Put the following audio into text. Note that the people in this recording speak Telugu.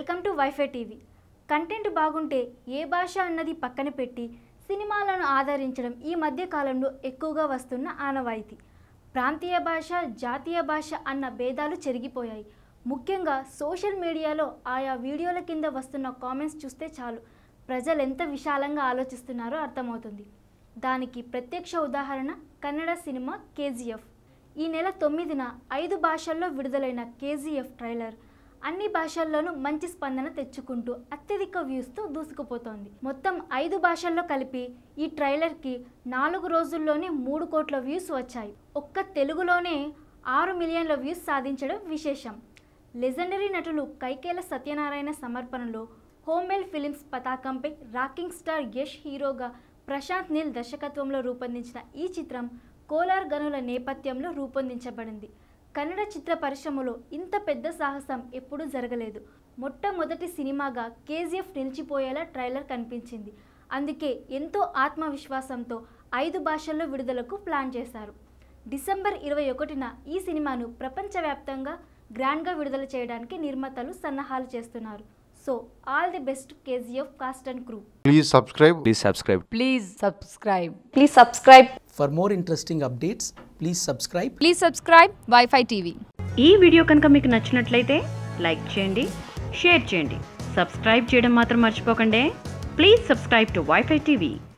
Welcome to WiFi TV content బాగుంటే ఏ భాష అన్నది పక్కన పెట్టి సినిమాలను ఆదరించడం ఈ మధ్య కాలంలో ఎక్కువగా వస్తున్న ఆనవాయితీ ప్రాంతీయ భాష జాతీయ భాష అన్న భేదాలు చెరిగిపోయాయి ముఖ్యంగా సోషల్ మీడియాలో ఆయా వీడియోల కింద వస్తున్న కామెంట్స్ చూస్తే చాలు ప్రజలు ఎంత విశాలంగా ఆలోచిస్తున్నారో అర్థమవుతుంది దానికి ప్రత్యక్ష ఉదాహరణ కన్నడ సినిమా కేజీఎఫ్ ఈ నెల తొమ్మిదిన ఐదు భాషల్లో విడుదలైన కేజీఎఫ్ ట్రైలర్ అన్ని భాషల్లోనూ మంచి స్పందన తెచ్చుకుంటూ అత్యధిక వ్యూస్తో దూసుకుపోతోంది మొత్తం ఐదు భాషల్లో కలిపి ఈ ట్రైలర్కి నాలుగు రోజుల్లోనే మూడు కోట్ల వ్యూస్ వచ్చాయి ఒక్క తెలుగులోనే ఆరు మిలియన్ల వ్యూస్ సాధించడం విశేషం లెజెండరీ నటులు కైకేల సత్యనారాయణ సమర్పణలో హోమెల్ ఫిలిమ్స్ పతాకంపై రాకింగ్ స్టార్ యష్ హీరోగా ప్రశాంత్ నీల్ దర్శకత్వంలో రూపొందించిన ఈ చిత్రం కోలార్ గనుల నేపథ్యంలో రూపొందించబడింది కన్నడ చిత్ర పరిశ్రమలో ఇంత పెద్ద సాహసం ఎప్పుడూ జరగలేదు మొట్టమొదటి సినిమాగా కేజీఎఫ్ నిలిచిపోయేలా ట్రైలర్ కనిపించింది అందుకే ఎంతో ఆత్మవిశ్వాసంతో ఐదు భాషల్లో విడుదలకు ప్లాన్ చేశారు డిసెంబర్ ఇరవై ఒకటిన ఈ సినిమాను ప్రపంచవ్యాప్తంగా గ్రాండ్గా విడుదల చేయడానికి నిర్మాతలు సన్నాహాలు చేస్తున్నారు so all the best KGF cast and crew Please subscribe. Please subscribe. Please subscribe. Please subscribe. For more interesting updates, please subscribe Please subscribe Wi-Fi TV. ఈ వీడియో కనుక మీకు నచ్చినట్లయితే లైక్ చేయండి షేర్ చేయండి సబ్స్క్రైబ్ చేయడం మాత్రం మర్చిపోకండి please subscribe to WiFi TV